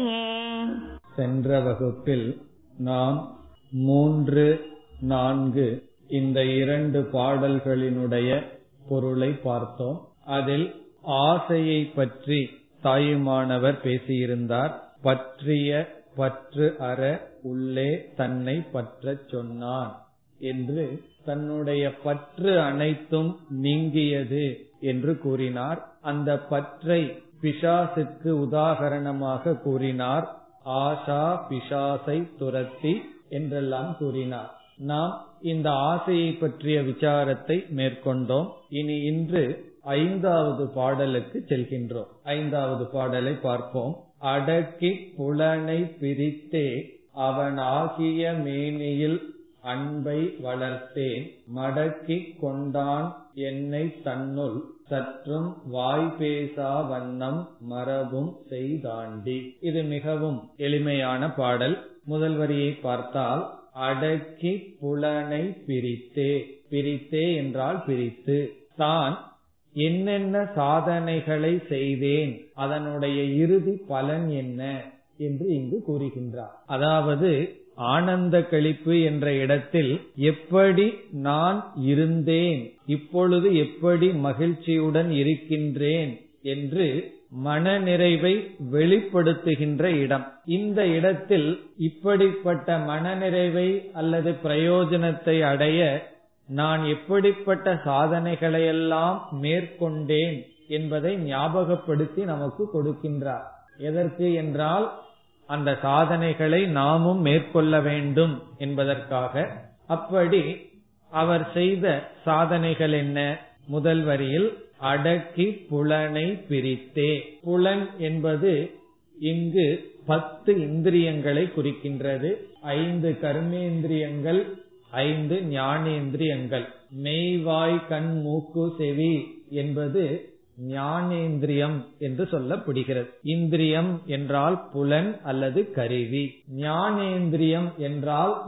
சென்ற வகுப்பில் நாம் மூன்று நான்கு இந்த இரண்டு பாடல்களினுடைய பொருளை பார்த்தோம் அதில் ஆசையை பற்றி தாயுமானவர் பேசியிருந்தார் பற்றிய பற்று அற உள்ளே தன்னை பற்றச் சொன்னான் என்று தன்னுடைய பற்று அனைத்தும் நீங்கியது என்று கூறினார் அந்த பற்றை பிசாசுக்கு உதாகரணமாக கூறினார் ஆஷா பிசாசை துரத்தி என்றெல்லாம் கூறினார் நாம் இந்த ஆசையை பற்றிய விசாரத்தை மேற்கொண்டோம் இனி இன்று ஐந்தாவது பாடலுக்கு செல்கின்றோம் ஐந்தாவது பாடலை பார்ப்போம் அடக்கி புலனை பிரித்தே அவன் ஆகிய மேனியில் அன்பை வளர்த்தேன் மடக்கி கொண்டான் என்னை தன்னுள் சற்றும் வாய் பேசா வண்ணம் மரபும் செய்தாண்டி இது மிகவும் எளிமையான பாடல் முதல் வரியை பார்த்தால் அடக்கி புலனை பிரித்தே பிரித்தே என்றால் பிரித்து தான் என்னென்ன சாதனைகளை செய்தேன் அதனுடைய இறுதி பலன் என்ன என்று இங்கு கூறுகின்றார் அதாவது ஆனந்த கழிப்பு என்ற இடத்தில் எப்படி நான் இருந்தேன் இப்பொழுது எப்படி மகிழ்ச்சியுடன் இருக்கின்றேன் என்று மனநிறைவை வெளிப்படுத்துகின்ற இடம் இந்த இடத்தில் இப்படிப்பட்ட மனநிறைவை அல்லது பிரயோஜனத்தை அடைய நான் எப்படிப்பட்ட சாதனைகளையெல்லாம் மேற்கொண்டேன் என்பதை ஞாபகப்படுத்தி நமக்கு கொடுக்கின்றார் எதற்கு என்றால் அந்த சாதனைகளை நாமும் மேற்கொள்ள வேண்டும் என்பதற்காக அப்படி அவர் செய்த சாதனைகள் என்ன முதல் வரியில் அடக்கி புலனை பிரித்தே புலன் என்பது இங்கு பத்து இந்திரியங்களை குறிக்கின்றது ஐந்து கர்மேந்திரியங்கள் ஐந்து ஞானேந்திரியங்கள் மெய்வாய் கண் மூக்கு செவி என்பது ஞானேந்திரியம் என்று சொல்லப்படுகிறது இந்திரியம் என்றால் புலன் அல்லது கருவி ஞானேந்திரியம் என்றால்